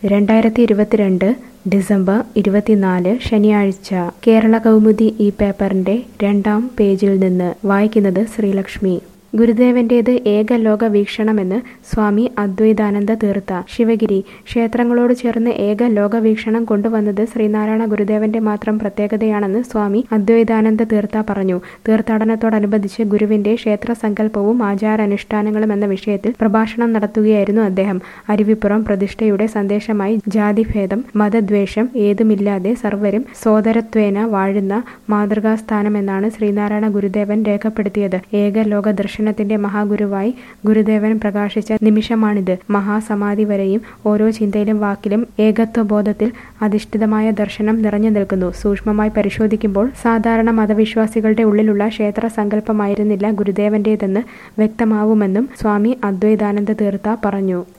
രണ്ടായിരത്തി ഇരുപത്തിരണ്ട് ഡിസംബർ ഇരുപത്തിനാല് ശനിയാഴ്ച കേരള കൗമുദി ഈ പേപ്പറിന്റെ രണ്ടാം പേജിൽ നിന്ന് വായിക്കുന്നത് ശ്രീലക്ഷ്മി ഗുരുദേവന്റേത് ഏകലോക വീക്ഷണമെന്ന് സ്വാമി അദ്വൈതാനന്ദ തീർത്ഥ ശിവഗിരി ക്ഷേത്രങ്ങളോട് ചേർന്ന് ഏക ലോക വീക്ഷണം കൊണ്ടുവന്നത് ശ്രീനാരായണ ഗുരുദേവന്റെ മാത്രം പ്രത്യേകതയാണെന്ന് സ്വാമി അദ്വൈതാനന്ദ തീർത്ഥ പറഞ്ഞു തീർത്ഥാടനത്തോടനുബന്ധിച്ച് ഗുരുവിന്റെ ക്ഷേത്ര സങ്കല്പവും ആചാരാനുഷ്ഠാനങ്ങളും എന്ന വിഷയത്തിൽ പ്രഭാഷണം നടത്തുകയായിരുന്നു അദ്ദേഹം അരുവിപ്പുറം പ്രതിഷ്ഠയുടെ സന്ദേശമായി ജാതിഭേദം മതദ്വേഷം ഏതുമില്ലാതെ സർവരും സോദരത്വേന വാഴുന്ന മാതൃകാസ്ഥാനമെന്നാണ് ശ്രീനാരായണ ഗുരുദേവൻ രേഖപ്പെടുത്തിയത് ഏകലോക ദർശനത്തിന്റെ മഹാഗുരുവായി ഗുരുദേവൻ പ്രകാശിച്ച നിമിഷമാണിത് മഹാസമാധി വരെയും ഓരോ ചിന്തയിലും വാക്കിലും ഏകത്വബോധത്തിൽ അധിഷ്ഠിതമായ ദർശനം നിറഞ്ഞു നിൽക്കുന്നു സൂക്ഷ്മമായി പരിശോധിക്കുമ്പോൾ സാധാരണ മതവിശ്വാസികളുടെ ഉള്ളിലുള്ള ക്ഷേത്ര സങ്കല്പമായിരുന്നില്ല ഗുരുദേവന്റേതെന്ന് വ്യക്തമാവുമെന്നും സ്വാമി അദ്വൈതാനന്ദ തീർത്ഥ പറഞ്ഞു